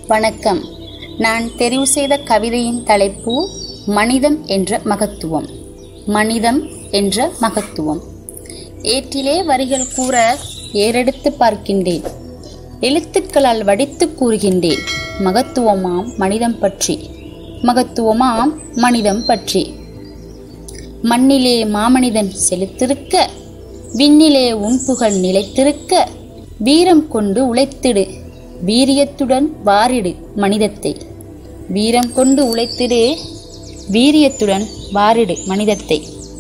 வணக்கம் நான் தெரிவு செய்த கவிதையின் தலைப்பு மனிதம் என்ற மகத்துவம் மனிதம் என்ற மகத்துவம் ஏற்றிலே வரிகள் கூற ஏறெடுத்து பார்க்கின்றேன் எழுத்துக்களால் வடித்து கூறுகின்றேன் மகத்துவமாம் மனிதம் பற்றி மகத்துவமாம் மனிதம் பற்றி மண்ணிலே மாமனிதன் செலுத்திருக்க விண்ணிலே உன் புகழ் நிலைத்திருக்க வீரம் கொண்டு உழைத்திடு வீரியத்துடன் வாரிடு மனிதத்தை வீரம் கொண்டு உழைத்திடு வீரியத்துடன் வாரிடு மனிதத்தை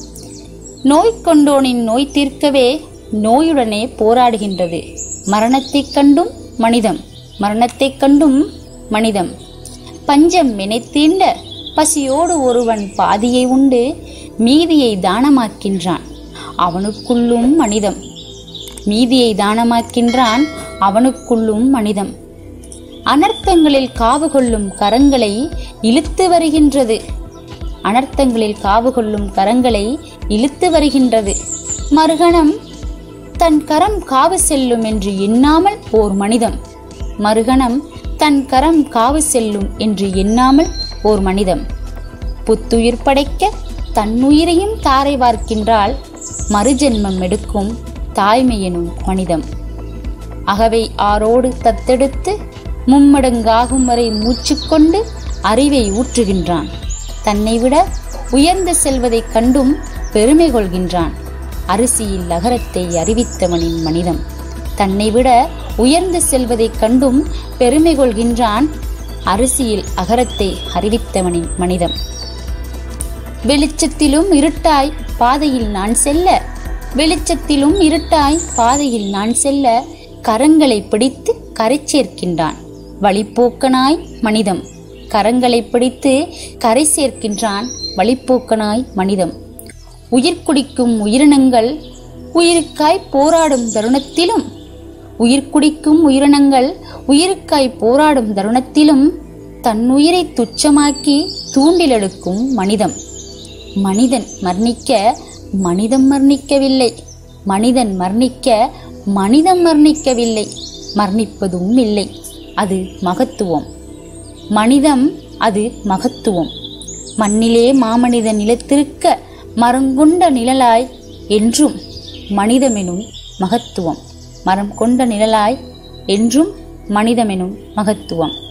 நோய் கொண்டோனின் நோய் தீர்க்கவே நோயுடனே போராடுகின்றது மரணத்தைக் கண்டும் மனிதம் மரணத்தைக் கண்டும் மனிதம் பஞ்சம் நினைத்தீண்ட பசியோடு ஒருவன் பாதியை உண்டு மீதியை தானமாக்கின்றான் அவனுக்குள்ளும் மனிதம் மீதியை தானமாக்கின்றான் அவனுக்குள்ளும் மனிதம் அனர்த்தங்களில் காவு கொள்ளும் கரங்களை இழுத்து வருகின்றது அனர்த்தங்களில் காவு கொள்ளும் கரங்களை இழுத்து வருகின்றது மறுகணம் தன் கரம் காவு செல்லும் என்று எண்ணாமல் ஓர் மனிதம் மறுகணம் தன் கரம் காவு செல்லும் என்று எண்ணாமல் ஓர் மனிதம் புத்துயிர் படைக்க தன்னுயிரையும் தாரை வார்க்கின்றால் மறுஜென்மம் எடுக்கும் தாய்மை எனும் மனிதம் அகவை ஆரோடு தத்தெடுத்து மும்மடங்காகும் வரை மூச்சுக்கொண்டு அறிவை ஊற்றுகின்றான் தன்னை விட உயர்ந்த செல்வதைக் கண்டும் பெருமை கொள்கின்றான் அரிசியில் அகரத்தை அறிவித்தவனின் மனிதம் தன்னை விட உயர்ந்த செல்வதைக் கண்டும் பெருமை கொள்கின்றான் அரிசியில் அகரத்தை அறிவித்தவனின் மனிதம் வெளிச்சத்திலும் இருட்டாய் பாதையில் நான் செல்ல வெளிச்சத்திலும் இருட்டாய் பாதையில் நான் செல்ல கரங்களை பிடித்து கரை சேர்க்கின்றான் வழிப்போக்கனாய் மனிதம் கரங்களை பிடித்து கரை சேர்க்கின்றான் வழிப்போக்கனாய் மனிதம் உயிர் குடிக்கும் உயிரினங்கள் உயிருக்காய் போராடும் தருணத்திலும் உயிர் குடிக்கும் உயிரினங்கள் உயிருக்காய் போராடும் தருணத்திலும் தன்னுயிரை துச்சமாக்கி தூண்டிலெடுக்கும் மனிதம் மனிதன் மர்ணிக்க மனிதம் மர்ணிக்கவில்லை மனிதன் மர்ணிக்க மனிதம் மர்ணிக்கவில்லை மர்ணிப்பதும் இல்லை அது மகத்துவம் மனிதம் அது மகத்துவம் மண்ணிலே மாமனிதன் நிலத்திருக்க மரங்கொண்ட நிழலாய் என்றும் மனிதமெனும் மகத்துவம் மரம் கொண்ட நிழலாய் என்றும் மனிதமெனும் மகத்துவம்